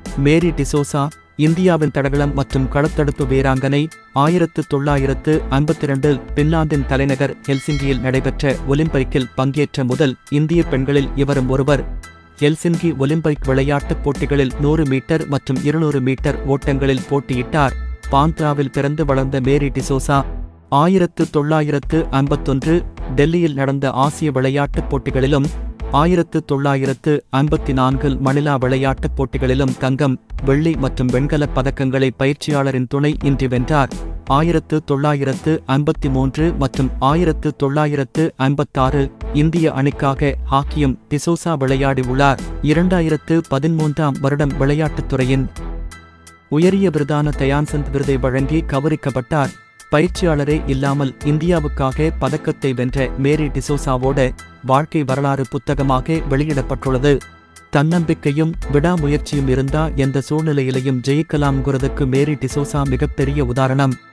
மேரி டிசோசா இந்தியாவின் தடகளம் மற்றும் களத்தடுப்பு வீராங்கனை ஆயிரத்து தொள்ளாயிரத்து ஐம்பத்தி இரண்டில் பின்லாந்தின் தலைநகர் ஹெல்சிங்கியில் நடைபெற்ற ஒலிம்பிக்கில் பங்கேற்ற முதல் இந்திய பெண்களில் இவரும் ஒருவர் ஹெல்சிங்கி ஒலிம்பிக் விளையாட்டுப் போட்டிகளில் நூறு மீட்டர் மற்றும் இருநூறு மீட்டர் ஓட்டங்களில் போட்டியிட்டார் பாந்த்ராவில் பிறந்து வளர்ந்த மேரி டிசோசா ஆயிரத்து தொள்ளாயிரத்து ஐம்பத்தொன்று டெல்லியில் நடந்த ஆசிய விளையாட்டுப் போட்டிகளிலும் ஆயிரத்து தொள்ளாயிரத்து ஐம்பத்தி நான்கில் மணிலா விளையாட்டுப் போட்டிகளிலும் தங்கம் வெள்ளி மற்றும் வெண்கலப் பதக்கங்களை பயிற்சியாளரின் துணை இன்றி வென்றார் ஆயிரத்து தொள்ளாயிரத்து ஐம்பத்தி மூன்று மற்றும் ஆயிரத்து தொள்ளாயிரத்து ஐம்பத்தாறு இந்திய அணிக்காக ஹாக்கியும் டிசோசா விளையாடியுள்ளார் இரண்டாயிரத்து பதிமூன்றாம் வருடம் விளையாட்டுத் துறையின் உயரிய விருதான தயான்சந்த் விருதை வழங்கி கௌரவிக்கப்பட்டார் பயிற்சியாளரே இல்லாமல் இந்தியாவுக்காக பதக்கத்தை வென்ற மேரி டிசோசாவோட வாழ்க்கை வரலாறு புத்தகமாக வெளியிடப்பட்டுள்ளது தன்னம்பிக்கையும் விடாமுயற்சியும் இருந்தா எந்த சூழ்நிலையிலையும் ஜெயிக்கலாம்ங்கிறதுக்கு மேரி டிசோசா மிகப்பெரிய உதாரணம்